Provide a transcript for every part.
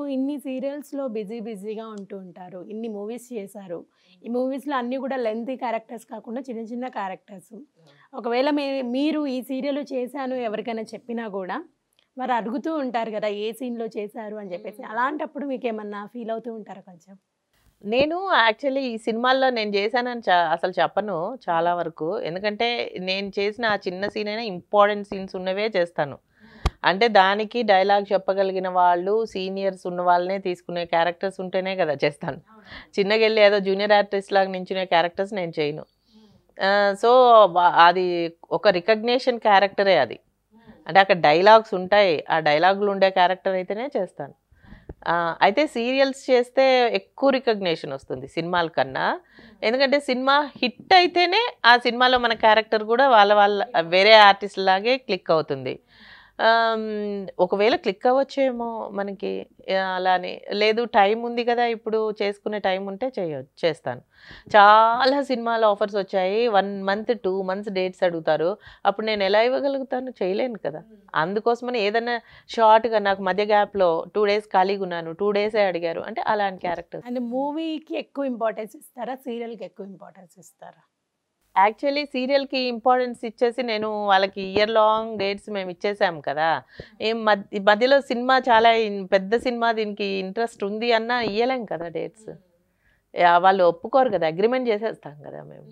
ఇన్ని సీరియల్స్‌లో బిజీ బిజీగా ఉంటూ ఉంటారు. ఇన్ని మూవీస్ చేశారు. ఈ మూవీస్‌లో అన్నీ కూడా లెంతీ క్యారెక్టర్స్ కాకుండా చిన్న చిన్న క్యారెక్టర్స్. ఒకవేళ మీ మీరు ఈ సీరియల్ చేశాను ఎవరికైనా చెప్పినా కూడా వారు అడుగుతూ ఉంటారు కదా! ఏ సీన్‌లో చేశారు అని చెప్పేసి. అలాంటప్పుడు మీకేమన్నా ఫీల్ అవుతూ ఉంటారా కొంచెం? నేను యాక్చువల్లీ ఈ సినిమాల్లో నేను చేశానని చ అసలు చెప్పను చాలా వరకు. ఎందుకంటే నేను చేసిన ఆ చిన్న సీన్ అయినా ఇంపార్టెంట్ సీన్స్ ఉన్నవే చేస్తాను. అంటే దానికి డైలాగ్ చెప్పగలిగిన వాళ్ళు సీనియర్స్ ఉన్న వాళ్ళనే తీసుకునే క్యారెక్టర్స్ ఉంటేనే కదా చేస్తాను. చిన్నగెళ్ళి ఏదో జూనియర్ ఆర్టిస్ట్ లాగా నించునే క్యారెక్టర్స్ నేను చేయను. ఆహ్, సో వ అది ఒక రికగ్నిషన్ క్యారెక్టరే అది. అంటే అక్కడ డైలాగ్స్ ఉంటాయి. ఆ డైలాగులు ఉండే క్యారెక్టర్ అయితేనే చేస్తాను. ఆహ్, అయితే సీరియల్స్ చేస్తే ఎక్కువ రికగ్నిషన్ వస్తుంది సినిమాల కన్నా. ఎందుకంటే సినిమా హిట్ అయితేనే ఆ సినిమాలో మన క్యారెక్టర్ కూడా వాళ్ళ వాళ్ళ వేరే ఆర్టిస్ట్ లాగే క్లిక్ అవుతుంది. ఆహ్, హ్మ్, ఒకవేళ క్లిక్ అవ్వచ్చేమో మనకి ఆహ్, అలానే లేదు టైం ఉంది కదా! ఇప్పుడు చేసుకునే టైం ఉంటే చేయ చేస్తాను. చాలా సినిమాల ఆఫర్స్ వచ్చాయి. 1 మంత్, 2 మంత్స్ డేట్స్ అడుగుతారు. అప్పుడు నేను ఎలా ఇవ్వగలుగుతాను? చేయలేను కదా! అందుకోసమని ఏదన్నా షార్ట్‌గా నాకు మధ్య గ్యాప్‌లో 2 డేస్ ఖాళీగా ఉన్నాను. 2 డేసే అడిగారు. అంటే అలాంటి క్యారెక్టర్స్. అంటే మూవీకి ఎక్కువ ఇంపార్టెన్స్ ఇస్తారా? సీరియల్‌కి ఎక్కువ ఇంపార్టెన్స్ ఇస్తారా? యాక్చువల్లీ సీరియల్‌కి ఇంపార్టెన్స్ ఇచ్చేసి నేను వాళ్ళకి ఇయర్ లాంగ్ డేట్స్ మేము ఇచ్చేసాం కదా! ఏం మధ్ మధ్యలో సినిమా చాలా ఇన్ పెద్ద సినిమా దీనికి ఇంట్రెస్ట్ ఉంది అన్నా ఇయ్యలేం కదా డేట్స్. యాహ్! వాళ్ళు ఒప్పుకోరు కదా! అగ్రీమెంట్ చేసేస్తాం కదా మేము.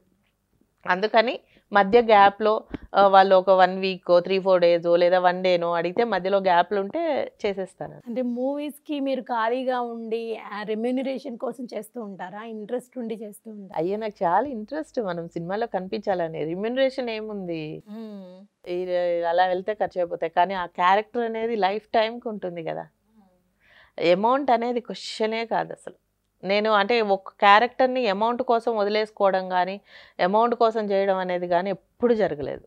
అందుకని మధ్య గ్యాప్‌లో ఆహ్, వాళ్ళు ఒక 1 వీకో, 3, 4 డేసో లేదా 1 డేనో అడిగితే మధ్యలో గ్యాప్‌లు ఉంటే చేసేస్తాను. అంటే మూవీస్‌కి మీరు ఖాళీగా ఉండి ఆహ్, రెమ్యూనరేషన్ కోసం చేస్తూ ఉంటారా? ఇంట్రెస్ట్ ఉండి చేస్తూ ఉంటారా? అయ్యో! నాకు చాలా ఇంట్రెస్ట్ మనం సినిమాలో కనిపించాలని. రిమ్యూనరేషన్ ఏముంది? హ్మ్. ఇది అలా వెళ్తే ఖర్చయిపోతాయి. కానీ ఆ క్యారెక్టర్ అనేది లైఫ్ టైమ్‌కి ఉంటుంది కదా! అమౌంట్ అనేది క్వెషనే కాదసలు. నేను అంటే ఒక క్యారెక్టర్‌ని అమౌంట్ కోసం వదిలేసుకోవడం గానీ, అమౌంట్ కోసం చేయడం అనేది గానీ ఎప్పుడు జరగలేదు.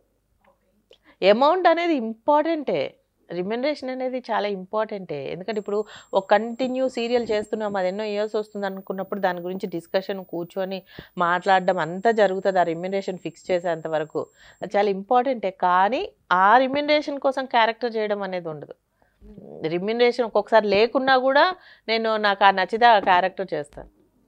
అమౌంట్ అనేది ఇంపార్టెంటే. రిమ్యూనరేషన్ అనేది చాలా ఇంపార్టెంటే. ఎందుకంటే ఇప్పుడు ఒక కంటిన్యూ సీరియల్ చేస్తున్నాం. అది ఎన్నో ఇయర్స్ వస్తుందనుకున్నప్పుడు దాని గురించి డిస్కషన్ కూర్చొని మాట్లాడడం అంతా జరుగుతది. ఆ రిమ్యూనరేషన్ ఫిక్స్ చేసేంత వరకు. అది చాలా ఇంపార్టెంటే. కానీ ఆ రిమ్యూనరేషన్ కోసం క్యారెక్టర్ చేయడం అనేది ఉండదు. రిమ్యూనరేషన్ ఒక్కొక్కసారి లేకున్నా గూడా నేను నాకు ఆ నచ్చితే ఆ క్యారెక్టర్ చేస్తాను.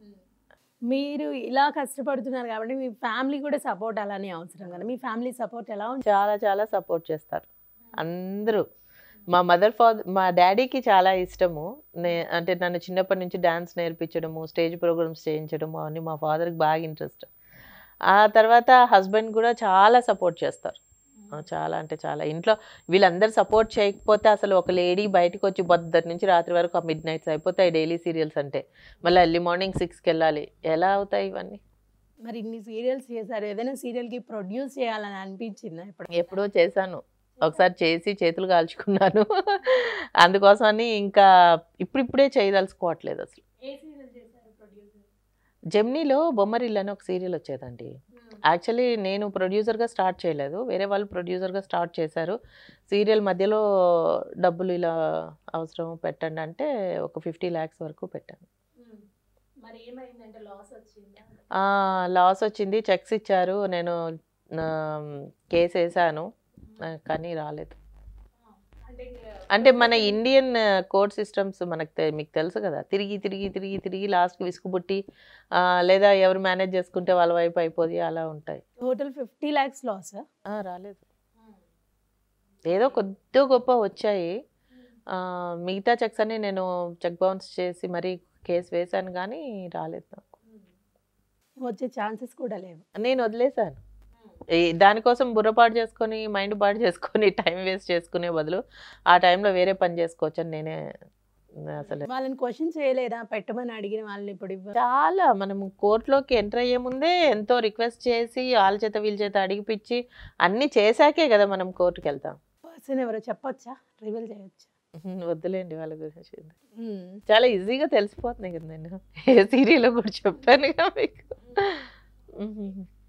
మీరు ఇలా కష్టపడుతున్నారు కాబట్టి మీ ఫ్యామిలీ కూడా సపోర్ట్ అలానే అవసరం కదా! మీ ఫ్యామిలీ సపోర్ట్ ఎలా ఉంది? చాలా చాలా సపోర్ట్ చేస్తారు. అందరూ. మా మదర్ ఫాదర్ మా డ్యాడీకి చాలా ఇష్టము. నే అంటే నన్ను చిన్నప్పటి నుంచి డాన్స్ నేర్పించడము, స్టేజ్ ప్రోగ్రామ్స్ చేయించడము అవన్నీ మా ఫాదర్‌కి బాగా ఇంట్రెస్ట్. ఆ తర్వాత హస్బెండ్ కూడా చాలా సపోర్ట్ చేస్తారు. ఆ! చాలా అంటే చాలా. ఇంట్లో వీళ్ళందరూ సపోర్ట్ చేయకపోతే అసలు ఒక లేడీ బయటకొచ్చి పొద్దుటి నుంచి రాత్రి వరకు ఆ మిడ్ నైట్స్ అయిపోతాయి డైలీ సీరియల్స్ అంటే. మళ్ళీ ఎర్లీ మార్నింగ్ 6కెళ్ళాలి. ఎలా అవుతాయి ఇవన్నీ? మరి ఇన్ని సీరియల్స్ చేశారు. ఏదైనా సీరియల్‌కి ప్రొడ్యూస్ చేయాలని అనిపించిందా ఎప్పుడు? ఎప్పుడో చేశాను. ఒకసారి చేసి చేతులు కాల్చుకున్నాను. అందుకోసమని ఇంకా ఇప్పుడిప్పుడే చేయదలుచుకోవట్లేదు అసలు. ఏ సీరియల్ చేశారు ప్రొడ్యూసర్? జెమినీలో బొమ్మరిల్లు అని ఒక సీరియల్ వచ్చేదండి. యాక్చువల్లీ నేను ప్రొడ్యూసర్‌గా స్టార్ట్ చేయలేదు. వేరే వాళ్ళు ప్రొడ్యూసర్‌గా స్టార్ట్ చేశారు. సీరియల్ మధ్యలో డబ్బులు ఇలా అవసరం పెట్టండి అంటే ఒక 50 లాక్స్ వరకు పెట్టాను. మరి ఏమైందంటే లాస్ వచ్చిందా? ఆ! లాస్ వచ్చింది. చెక్స్ ఇచ్చారు. నేను ఆహ్, కేసేసాను. ఆహ్, కానీ రాలేదు. అంటే అంటే మన ఇండియన్ కోర్ట్ సిస్టమ్స్ మనకు తె మీకు తెలుసు కదా! తిరిగి, తిరిగి, తిరిగి, తిరిగి లాస్ట్‌కి విసుగుపుట్టి ఆహ్, లేదా ఎవరు మేనేజ్ చేసుకుంటే వాళ్ళ వైపు అయిపోయి అలా ఉంటాయి. టోటల్ 50 లాక్స్ లాసా? ఆ! రాలేదు. ఏదో కొద్దో గొప్పో వచ్చాయి. ఆహ్, మిగతా చెక్స్ అన్నీ నేను చెక్ బౌన్స్ చేసి మరీ కేస్ వేశాను గానీ రాలేదు నాకు. వచ్చే ఛాన్సెస్ కూడా లేవు. నేను వదిలేసాను. ఈ దానికోసం బుర్ర పాడు చేసుకొని, మైండ్ పాడు చేసుకొని, టైం వేస్ట్ చేసుకునే బదులు ఆ టైంలో వేరే పని చేసుకోవచ్చని నేనే అసలు వాళ్ళని క్వెషన్ చేయలేదా? పెట్టమని అడిగిన వాళ్ళని ఇప్పుడు ఇవ్వ చాలా మనము కోర్ట్‌లోకి ఎంటర్ అయ్యే ముందే ఎంతో రిక్వెస్ట్ చేసి ఆళ్ళ చేత వీళ్ళ చేత అడిగిపిచ్చి అన్నీ చేశాకే కదా మనం కోర్ట్‌కెళ్తాం. పర్సన్ ఎవరో చెప్పొచ్చా? రివీల్ చేయొచ్చా? హ్మ్. వద్దులేండి వాళ్ళ గురించి. హ్మ్. చాలా ఈజీగా తెలిసిపోతుంది కదా నేను. ఏ సీరియల్‌లో కూడా చెప్పానుగా మీకు. హుహు.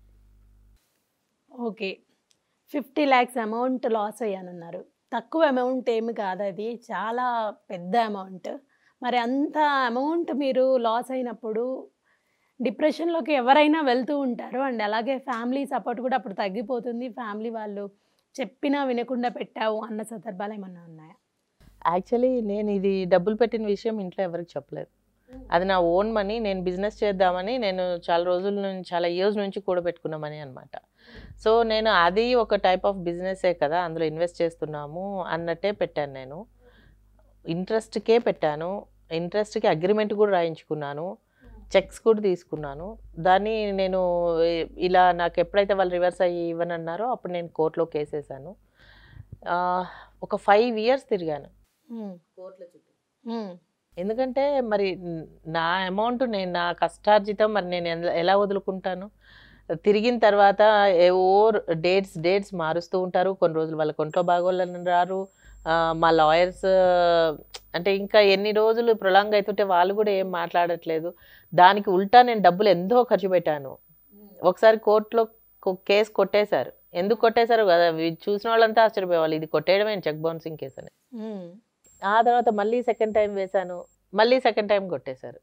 ఓకే. 50 లాక్స్ అమౌంట్ లాస్ అయ్యానన్నారు. తక్కువ అమౌంట్ ఏమి కాదది. చాలా పెద్ద అమౌంట్. మరి అంత అమౌంట్ మీరు లాస్ అయినప్పుడు డిప్రెషన్‌లోకి ఎవరైనా వెళ్తూ ఉంటారు. అండ్ అలాగే ఫ్యామిలీ సపోర్ట్ కూడా అప్పుడు తగ్గిపోతుంది. ఫ్యామిలీ వాళ్ళు చెప్పినా వినకుండా పెట్టావు అన్న సందర్భాలేమన్నా ఉన్నాయా? యాక్చువల్లీ నేను ఇది డబ్బులు పెట్టిన విషయం ఇంట్లో ఎవరికి చెప్పలేదు అది నా ఓన్ మనీ నేను బిజినెస్ చేద్దామని నేను చాలా రోజుల నుంచి చాలా ఇయర్స్ నుంచి కూడబెట్టుకున్న మనీ అనమాట సో నేను అది ఒక టైప్ ఆఫ్ బిజినెసే కదా అందులో ఇన్వెస్ట్ చేస్తున్నాము అన్నట్టే పెట్టాను నేను ఇంట్రెస్ట్కే పెట్టాను ఇంట్రెస్ట్కి అగ్రిమెంట్ కూడా రాయించుకున్నాను చెక్స్ కూడా తీసుకున్నాను దాన్ని నేను ఏ- ఇలా నాకు ఎప్పుడైతే వాళ్ళు రివర్స్ అయ్యి ఇవ్వనన్నారో అప్పుడు నేను కోర్టులో కేసేసాను ఆ, ఒక ఫైవ్ ఇయర్స్ తిరిగాను ఉమ్, కోర్టుల చుట్టూ ఉమ్, ఎందుకంటే మరి న- నా అమౌంట్ నేను నా కష్టార్జితం మరి నేను ఎలా- ఎలా వదులుకుంటాను తిరిగిన తర్వాత ఏవో డేట్స్ డేట్స్ మారుస్తూ ఉంటారు కొన్ని రోజులు వాళ్ళ కొంట్లో బాగోళ్ళని రారు ఆ, మా లాయర్స్ అంటే ఇంకా ఎన్ని రోజులు ప్రొలాంగ్ అవుతుంటే వాళ్ళు కూడా ఏం మాట్లాడట్లేదు దానికి ఉల్టా నేను డబ్బులు ఎంతో ఖర్చు పెట్టాను ఒకసారి కోర్టులో కొ- కేసు కొట్టేశారు ఎందుకు కొట్టేశారు కదా వి- చూసిన వాళ్ళంతా ఆశ్చర్యపోయేవాళ్ళు ఇది కొట్టేయడమే చెక్ బౌన్సింగ్ కేసు అని ఉమ్. ఆ తర్వాత మళ్ళీ సెకండ్ టైం వేశాను మళ్ళీ సెకండ్ టైం కొట్టేశారు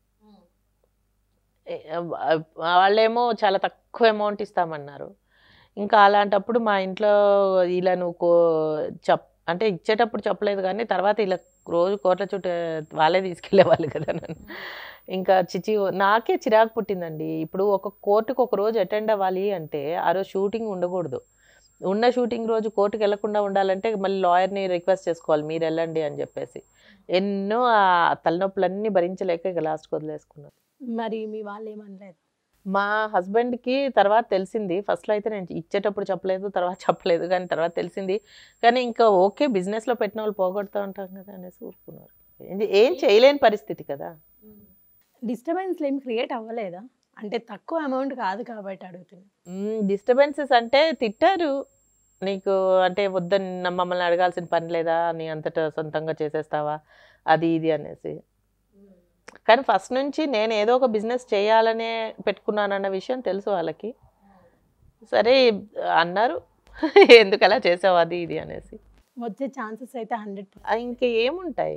ఏ, ఆ, వాళ్ళేమో చాలా తక్కువ అమౌంట్ ఇస్తామన్నారు ఇంకా అలాంటప్పుడు మా ఇంట్లో ఇలా నువ్వు కో చెప్ అంటే ఇచ్చేటప్పుడు చెప్పలేదు కానీ తర్వాత ఇలా రోజు కోట్ల చుట్టూ వాళ్ళే తీసుకెళ్ళేవాళ్ళు కదా నన్ను ఇంకా చిచి నాకే చిరాకు పుట్టిందండి ఇప్పుడు ఒక కోర్టుకు ఒక రోజు అటెండ్ అవ్వాలి అంటే ఆ రోజు షూటింగ్ ఉండకూడదు ఉన్న షూటింగ్ రోజు కోర్టుకు వెళ్లకుండా ఉండాలంటే మళ్ళీ లాయర్ని రిక్వెస్ట్ చేసుకోవాలి మీరు వెళ్ళండి అని చెప్పేసి ఎన్నో ఆ తలనొప్పులన్నీ భరించలేక ఇక లాస్ట్కి వదిలేసుకున్నాను మరి మీ వాళ్ళు ఏమనలేదు మా హస్బెండ్కి తర్వాత తెలిసింది ఫస్ట్లో అయితే నేను ఇచ్చేటప్పుడు చెప్పలేదు తర్వాత చెప్పలేదు కానీ తర్వాత తెలిసింది కానీ ఇంకా ఓకే బిజినెస్లో పెట్టిన వాళ్ళు పోగొడుతూ ఉంటాం కదా అనేసి ఊరుకున్నారు ఏం- ఏం చేయలేని పరిస్థితి కదా డిస్టర్బెన్స్ ఏం క్రియేట్ అవ్వలేదా అంటే తక్కువ అమౌంట్ కాదు కాబట్టి అడుగుతున్నా డిస్టర్బెన్సెస్ అంటే తిట్టారు నీకు అంటే వద్దని న- మమ్మల్ని అడగాల్సిన పని లేదా నీ అంతటా సొంతంగా చేసేస్తావా అది ఇది అనేసి కానీ ఫస్ట్ నుంచి నేను ఏదో ఒక బిజినెస్ చేయాలనే పెట్టుకున్నానన్న విషయం తెలుసు వాళ్ళకి సరే అన్నారు ఎందుకు అలా చేసావు అది ఇది అనేసి వచ్చే ఛాన్సెస్ అయితే హండ్రెడ్ ఆ, ఇంకా ఏముంటాయి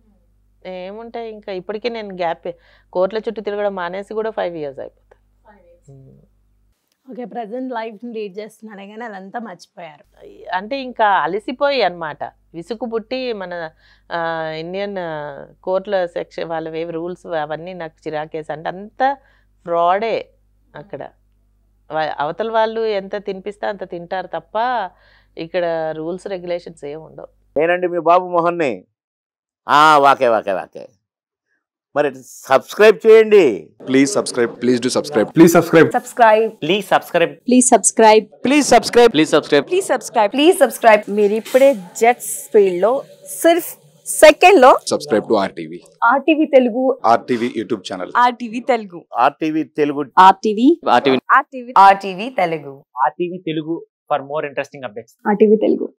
ఏముంటాయి ఇంకా ఇప్పటికీ నేను గ్యాప్ కోర్టుల చుట్టూ తిరగడం మానేసి కూడా ఫైవ్ ఇయర్స్ అయిపోతాయి um. Okay present life lead చేస్తున్నానే కానీ అదంతా మర్చిపోయారు అంటే ఇంకా అలసిపోయి అన్నమాట విసుగు పుట్టి మన ఆ, ఇండియన్ ఆ, కోర్టుల సెక్షన్ వాళ్ళవి రూల్స్ అవన్నీ నాకు చిరాకేసి అంటే అంతా ఫ్రాడే అక్కడ వా- అవతల వాళ్ళు ఎంత తినిపిస్తే అంత తింటారు తప్ప ఇక్కడ రూల్స్ రెగ్యులేషన్స్ ఏమి ఉండవు నేనండి మీ బాబు మోహన్ని ఆ, వాకే వాకే వాకే మరి సబ్స్క్రైబ్ చేయండి Please subscribe. Please do subscribe. Please subscribe. subscribe please subscribe please subscribe please subscribe please subscribe please subscribe please subscribe మీరు ఇప్పుడే జెట్స్ ఫీల్డ్ లో సిర్ఫ్ సెకండ్ లో Subscribe to RTV. RTV Telugu RTV YouTube channel. RTV Telugu RTV Telugu RTV RTV RTV RTV Telugu RTV Telugu for more interesting updates RTV Telugu